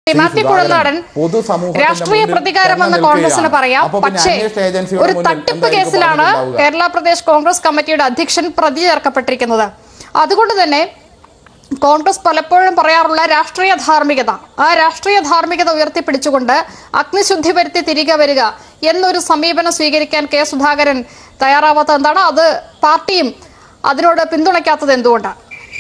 ശ്രീ മാത്യു കുഴൽനാടൻ പൊതുസമൂഹത്തിന്റെ രാഷ്ട്രീയ മുന്നിൽ പ്രതികാരം എന്ന തെരഞ്ഞെടുക്കുകയാണ്. കോൺഗ്രസിന് പറയാം അപ്പോൾ പിന്നെ പക്ഷേ അന്വേഷണ ഏജൻസിയുടെ ഒരു മുന്നിൽ തട്ടിപ്പ് എന്തായിരിക്കും കേസിലാണ് പറഞ്ഞിട്ടുണ്ടാവുക? കേരള പ്രദേശ് കോൺഗ്രസ് കമ്മിറ്റിയുടെ അധ്യക്ഷൻ പ്രതി ചേർക്കപ്പെട്ടിരിക്കുന്നത് അതുകൊണ്ട് തന്നെ കോൺഗ്രസ് പലപ്പോഴും പറയാറുള്ള രാഷ്ട്രീയ ധാർമ്മികത ആ രാഷ്ട്രീയ ധാർമ്മികത ഉയർത്തിപ്പിടിച്ചുകൊണ്ട് അഗ്നിശുദ്ധി വരുത്തി തിരികെ വരിക എന്നൊരു സമീപനം സ്വീകരിക്കാൻ കെ സുധാകരൻ തയ്യാറാവാത്തത് എന്താണ് അത് പാർട്ടിയും അതിനോട് പിന്തുണയ്ക്കാത്തത് എന്തുകൊണ്ടാണ്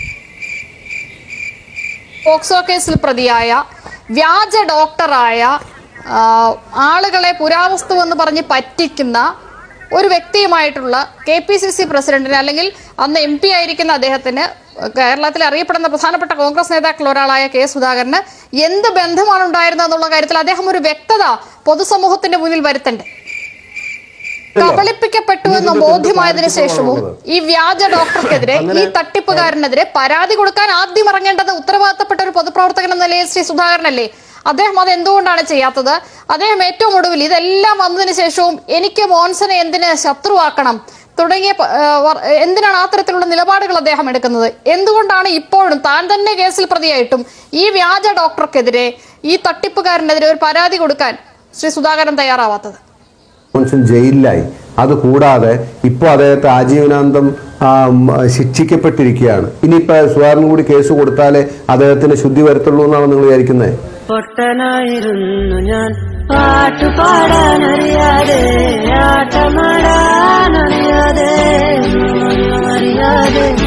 പോക്സോ കേസിൽ പ്രതിയായ വ്യാജ ഡോക്ടറായ ആ, ആളുകളെ പുരാവസ്തു എന്ന് പറഞ്ഞ് പറ്റിക്കുന്ന ഒരു വ്യക്തിയുമായിട്ടുള്ള കെ പി സി സി പ്രസിഡന്റിന് അല്ലെങ്കിൽ അന്ന് എം പി ആയിരിക്കുന്ന അദ്ദേഹത്തിന് കേരളത്തിൽ അറിയപ്പെടുന്ന പ്രധാനപ്പെട്ട കോൺഗ്രസ് നേതാക്കളിൽ ഒരാളായ കെ സുധാകരന് എന്ത് ബന്ധമാണ് ഉണ്ടായിരുന്നത് എന്നുള്ള കാര്യത്തിൽ അദ്ദേഹം ഒരു വ്യക്തത പൊതുസമൂഹത്തിന്റെ മുന്നിൽ വരുത്തണ്ടേ കബളിപ്പിക്കപ്പെട്ടു എന്ന് ഇതിന്റെ ബോധ്യമായതിനു തെളിവ് ശേഷവും കാണിച്ചിട്ടുള്ളത്. ഈ വ്യാജ ഡോക്ടർക്കെതിരെ ഈ തട്ടിപ്പുകാരനെതിരെ പരാതി കൊടുക്കാൻ ആദ്യം ഇറങ്ങേണ്ടത് ഉത്തരവാദിത്തപ്പെട്ട ഒരു പൊതുപ്രവർത്തകൻ എന്ന നിലയിൽ ശ്രീ സുധാകരനല്ലേ അദ്ദേഹം അത് എന്തുകൊണ്ടാണ് ചെയ്യാത്തത് അദ്ദേഹം ഏറ്റവും ഒടുവിൽ ഇതെല്ലാം വന്നതിന് ശേഷവും എനിക്ക് മോൻസനെ എന്തിന് ശത്രുവാക്കണം തുടങ്ങിയ പ- ആ, വർ- എന്തിനാണ് ആ തരത്തിലുള്ള നിലപാടുകൾ അദ്ദേഹം എടുക്കുന്നത് എന്തുകൊണ്ടാണ് ഇപ്പോഴും താൻ തന്നെ കേസിൽ പ്രതിയായിട്ടും ഈ വ്യാജ ഡോക്ടർക്കെതിരെ ഈ തട്ടിപ്പുകാരനെതിരെ ഒരു പരാതി കൊടുക്കാൻ ശ്രീ സുധാകരൻ തയ്യാറാവാത്തത് മോൻസൺ ജയിലിലായി അതുകൂടാതെ ഇപ്പോൾ അദ്ദേഹത്തെ ആജീവനാന്തം ആ, ഉം, ശിക്ഷിക്കപ്പെട്ടിരിക്കുകയാണ് ഇനിയിപ്പോ സുധാകരനും കൂടി കേസ് കൊടുത്താലേ അദ്ദേഹത്തിന് ശുദ്ധി വരത്തുള്ളൂ എന്നാണ് നിങ്ങൾ വിചാരിക്കുന്നത് പൊട്ടനായിരുന്നു ഞാൻ പാട്ടു പാടാനറിയാതെ ആട്ടമാടാനറിയാതെ അറിയാതെ